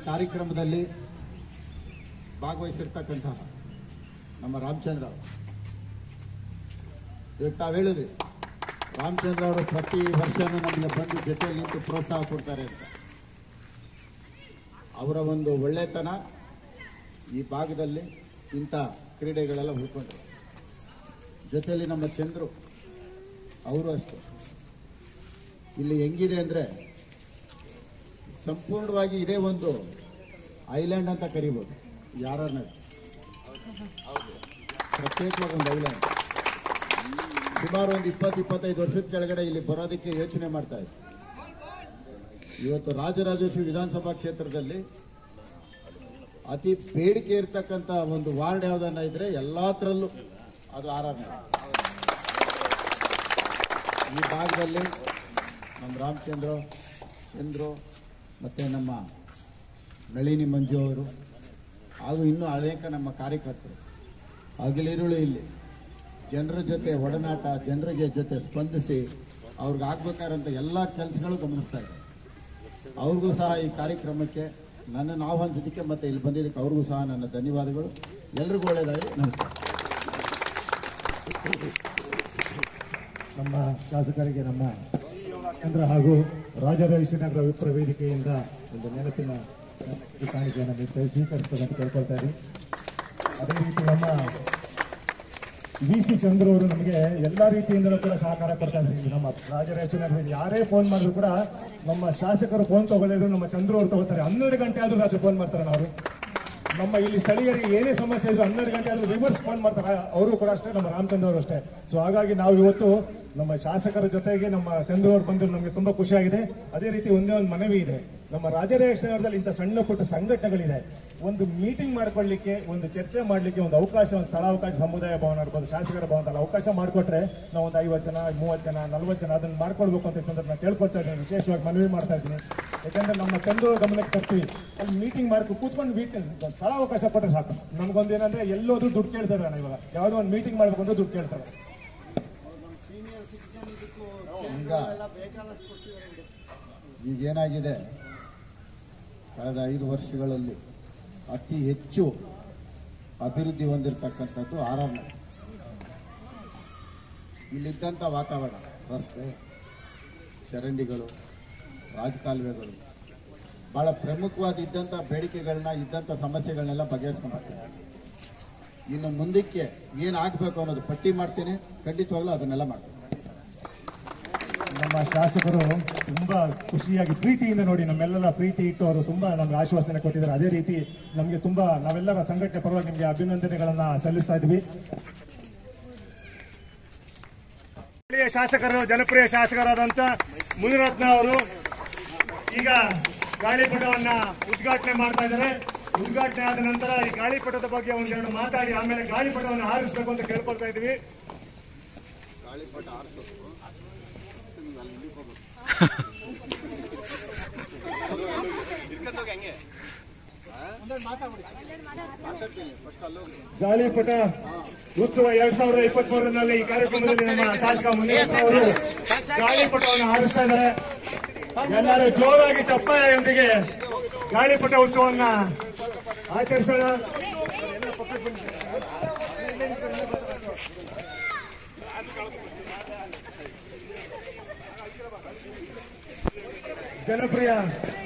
ಕಾರ್ಯಕ್ರಮದಲ್ಲಿ ಭಾಗವಹಿಸಿರ್ತಕ್ಕಂತಹ ನಮ್ಮ ರಾಮಚಂದ್ರ ಅವರು ಇವಾಗ ತಾವು ಹೇಳಿದ್ರಿ ರಾಮಚಂದ್ರ ಅವರು ಪ್ರತಿ ವರ್ಷನೂ ನಮಗೆ ಬಂದು ಜೊತೆಯಲ್ಲಿ ನಿಂತು ಪ್ರೋತ್ಸಾಹ ಕೊಡ್ತಾರೆ ಅಂತ ಅವರ ಒಂದು ಒಳ್ಳೆತನ ಈ ಭಾಗದಲ್ಲಿ ಇಂಥ ಕ್ರೀಡೆಗಳೆಲ್ಲ ಉಳ್ಕೊಂಡ್ರು ಜೊತೆಯಲ್ಲಿ ನಮ್ಮ ಚಂದ್ರು ಅವರು ಅಷ್ಟೇ ಇಲ್ಲಿ ಹೆಂಗಿದೆ ಅಂದರೆ ಸಂಪೂರ್ಣವಾಗಿ ಇದೇ ಒಂದು ಐಲ್ಯಾಂಡ್ ಅಂತ ಕರಿಬೋದು ಯಾರನ್ನ ಪ್ರತ್ಯೇಕವಾಗಿ ಒಂದು ಐಲ್ಯಾಂಡ್ ಸುಮಾರು ಒಂದು ಇಪ್ಪತ್ತು ಇಪ್ಪತ್ತೈದು ವರ್ಷದ ಕೆಳಗಡೆ ಇಲ್ಲಿ ಬರೋದಕ್ಕೆ ಯೋಚನೆ ಮಾಡ್ತಾ ಇದ್ದೆ ಇವತ್ತು ರಾಜರಾಜೇಶ್ವರಿ ವಿಧಾನಸಭಾ ಕ್ಷೇತ್ರದಲ್ಲಿ ಅತಿ ಬೇಡಿಕೆ ಇರ್ತಕ್ಕಂಥ ಒಂದು ವಾರ್ಡ್ ಯಾವುದನ್ನ ಇದ್ರೆ ಎಲ್ಲಾತ್ರಲ್ಲೂ ಅದು ಆರಾಮ ಈ ಭಾಗದಲ್ಲಿ ನಮ್ಮ ರಾಮಚಂದ್ರ ಚಂದ್ರು ಮತ್ತೆ ನಮ್ಮ ನಳಿನಿ ಮಂಜು ಅವರು ಹಾಗೂ ಇನ್ನೂ ಅನೇಕ ನಮ್ಮ ಕಾರ್ಯಕರ್ತರು ಹಗಲಿರುಳು ಇಲ್ಲಿ ಜನರ ಜೊತೆ ಒಡನಾಟ ಜನರಿಗೆ ಜೊತೆ ಸ್ಪಂದಿಸಿ ಅವ್ರಿಗೆ ಆಗ್ಬೇಕಾದಂಥ ಎಲ್ಲ ಕೆಲಸಗಳು ಗಮನಿಸ್ತಾ ಇದ್ದಾರೆ ಅವ್ರಿಗೂ ಸಹ ಈ ಕಾರ್ಯಕ್ರಮಕ್ಕೆ ನನ್ನನ್ನು ಆಹ್ವಾನಿಸಿದ್ದಕ್ಕೆ ಮತ್ತೆ ಇಲ್ಲಿ ಬಂದಿದ್ದಕ್ಕೆ ಅವ್ರಿಗೂ ಸಹ ನನ್ನ ಧನ್ಯವಾದಗಳು ಎಲ್ರಿಗೂ ಒಳ್ಳೆಯದಾಗಿ ನಮಸ್ಕಾರ ನಮ್ಮ ಶಾಸಕರಿಗೆ ನಮ್ಮ ಕೇಂದ್ರ ಹಾಗೂ ರಾಜರಾಜೇಶ್ವರ ವಿಪ್ರ ವೇದಿಕೆಯಿಂದ ಒಂದು ನೆನಪಿನ ಈ ಕಾಣಿಕೆಯನ್ನು ನೀಡ್ತಾ ಸ್ವೀಕರಿಸಬೇಕಂತ ಕೇಳ್ಕೊಳ್ತಾ ಇದ್ದೀನಿ ಅದೇ ರೀತಿ ನಮ್ಮ ವಿ ಸಿ ಚಂದ್ರ ಅವರು ನಮಗೆ ಎಲ್ಲಾ ರೀತಿಯಿಂದಲೂ ಕೂಡ ಸಹಕಾರ ಕೊಡ್ತಾ ಇದ್ದಾರೆ ಇಲ್ಲಿ ನಮ್ಮ ರಾಜರಾಜೇಶ್ವರ ಯಾರೇ ಫೋನ್ ಮಾಡಿದ್ರು ಕೂಡ ನಮ್ಮ ಶಾಸಕರು ಫೋನ್ ತಗೊಳ್ಳಿದ್ರು ನಮ್ಮ ಚಂದ್ರ ಅವರು ತಗೋತಾರೆ ಹನ್ನೆರಡು ಗಂಟೆ ಆದ್ರೂ ರಾತ್ರಿ ಫೋನ್ ಮಾಡ್ತಾರೆ ನಾವು ನಮ್ಮ ಇಲ್ಲಿ ಸ್ಥಳೀಯರಿಗೆ ಏನೇ ಸಮಸ್ಯೆ ಇದ್ರು ಹನ್ನೆರಡು ಗಂಟೆ ಆದ್ರೂ ರಿವರ್ಸ್ ಫೋನ್ ಮಾಡ್ತಾರೆ ಅವರು ಕೂಡ ಅಷ್ಟೇ ನಮ್ಮ ರಾಮಚಂದ್ರ ಅವರು ಅಷ್ಟೇ ಸೊ ಹಾಗಾಗಿ ನಾವು ಇವತ್ತು ನಮ್ಮ ಶಾಸಕರ ಜೊತೆಗೆ ನಮ್ಮ ಚಂದ್ರ ಅವರು ಬಂದು ನಮಗೆ ತುಂಬಾ ಖುಷಿಯಾಗಿದೆ ಅದೇ ರೀತಿ ಒಂದೇ ಒಂದು ಮನವಿ ಇದೆ ನಮ್ಮ ರಾಜರಾಜೇಶ್ವರದಲ್ಲಿ ಇಂಥ ಸಣ್ಣ ಪುಟ್ಟ ಸಂಘಟನೆಗಳಿದೆ ಒಂದು ಮೀಟಿಂಗ್ ಮಾಡ್ಕೊಳ್ಳಿಕ್ಕೆ ಒಂದು ಚರ್ಚೆ ಮಾಡ್ಲಿಕ್ಕೆ ಒಂದು ಅವಕಾಶ ಒಂದು ಸ್ಥಳ ಅವಕಾಶ ಸಮುದಾಯ ಭವನ ಇರ್ಬೋದು ಶಾಸಕರ ಭವನ ಅಲ್ಲಿ ಅವಕಾಶ ಮಾಡಿಕೊಟ್ರೆ ನಾವು ಒಂದು ಐವತ್ತು ಜನ ಮೂವತ್ತು ಜನ ನಲ್ವತ್ತು ಜನ ಅದನ್ನ ಮಾಡ್ಕೊಳ್ಬೇಕು ಅಂತ ಈ ಸಂದರ್ಭ ನಾನು ಕೇಳ್ಕೊಳ್ತಾ ಇದ್ದೀನಿ ವಿಶೇಷವಾಗಿ ಮನವಿ ಮಾಡ್ತಾ ಇದ್ದೀನಿ ಯಾಕಂದ್ರೆ ನಮ್ಮ ಚಂದ್ರ ಗಮನಕ್ಕೆ ತರ್ತೀವಿ ಅಲ್ಲಿ ಮೀಟಿಂಗ್ ಮಾಡ್ಕೊಂಡು ಕೂತ್ಕೊಂಡು ಮೀಟಿಂಗ್ ಸ್ಥಳ ಅವಕಾಶ ಕೊಟ್ಟರೆ ಸಾಕು ನಮ್ಗೊಂದು ಏನಂದ್ರೆ ಎಲ್ಲೋದ್ರೂ ದುಡ್ಡು ಕೇಳ್ತಾರೆ ಅಣ್ಣ ಇವಾಗ ಯಾವುದೋ ಒಂದು ಮೀಟಿಂಗ್ ಮಾಡ್ಬೇಕು ಅಂದ್ರೆ ದುಡ್ಡು ಕೇಳ್ತಾರೆ ಈಗ ಈಗೇನಾಗಿದೆ ಕಳೆದ ಐದು ವರ್ಷಗಳಲ್ಲಿ ಅತಿ ಹೆಚ್ಚು ಅಭಿವೃದ್ಧಿ ಹೊಂದಿರತಕ್ಕಂಥದ್ದು ಆರ್ ಆರ್ ನಗರ. ಇಲ್ಲಿದ್ದಂಥ ವಾತಾವರಣ ರಸ್ತೆ ಚರಂಡಿಗಳು ರಾಜಕಾಲುವೆಗಳು ಬಹಳ ಪ್ರಮುಖವಾದ ಇದ್ದಂಥ ಬೇಡಿಕೆಗಳನ್ನ ಇದ್ದಂಥ ಸಮಸ್ಯೆಗಳನ್ನೆಲ್ಲ ಬಗೆಹರಿಸ್ಕೊಂಡ್ಬರ್ತೀವಿ ಇನ್ನು ಮುಂದಕ್ಕೆ ಏನಾಗಬೇಕು ಅನ್ನೋದು ಪಟ್ಟಿ ಮಾಡ್ತೀನಿ ಖಂಡಿತವಾಗ್ಲೂ ಅದನ್ನೆಲ್ಲ ಮಾಡ್ತೀನಿ ನಮ್ಮ ಶಾಸಕರು ತುಂಬಾ ಖುಷಿಯಾಗಿ ಪ್ರೀತಿಯಿಂದ ನೋಡಿ ನಮ್ಮೆಲ್ಲರ ಪ್ರೀತಿ ಇಟ್ಟು ಅವರು ತುಂಬಾ ನಮ್ಗೆ ಆಶ್ವಾಸನೆ ಕೊಟ್ಟಿದ್ದಾರೆ ಅದೇ ರೀತಿ ನಮಗೆ ತುಂಬಾ ನಾವೆಲ್ಲರ ಸಂಘಟನೆ ಪರವಾಗಿ ನಿಮಗೆ ಅಭಿನಂದನೆಗಳನ್ನ ಸಲ್ಲಿಸ್ತಾ ಇದ್ವಿ ಸ್ಥಳೀಯ ಶಾಸಕರು ಜನಪ್ರಿಯ ಶಾಸಕರಾದಂತ ಮುನಿರತ್ನ ಅವರು ಈಗ ಗಾಳಿಪಟವನ್ನ ಉದ್ಘಾಟನೆ ಮಾಡ್ತಾ ಇದ್ದಾರೆ ಉದ್ಘಾಟನೆ ಆದ ನಂತರ ಈ ಗಾಳಿಪಟದ ಬಗ್ಗೆ ಒಂದೆರಡು ಮಾತಾಡಿ ಆಮೇಲೆ ಗಾಳಿಪಟವನ್ನು ಹಾರಿಸಬೇಕು ಅಂತ ಕೇಳ್ಕೊಳ್ತಾ ಇದ್ವಿ ಗಾಳಿಪಟ ಉತ್ಸವ ಎರಡ್ ಸಾವಿರದ ಇಪ್ಪತ್ತ್ ಮೂರರಲ್ಲಿ ಈ ಕಾರ್ಯಕ್ರಮದಲ್ಲಿ ನಮ್ಮ ಶಾಸಕ ಮುನಿರತ್ನ ಅವರು ಗಾಳಿಪಟವನ್ನು ಹಾರಿಸ್ತಾ ಇದ್ದಾರೆ ಎಲ್ಲರೂ ಜೋರಾಗಿ ಚಪ್ಪಾಳೆಯೊಂದಿಗೆ ಗಾಳಿಪಟ ಉತ್ಸವವನ್ನ ಆಚರಿಸೋಣ ಜನಪ್ರಿಯ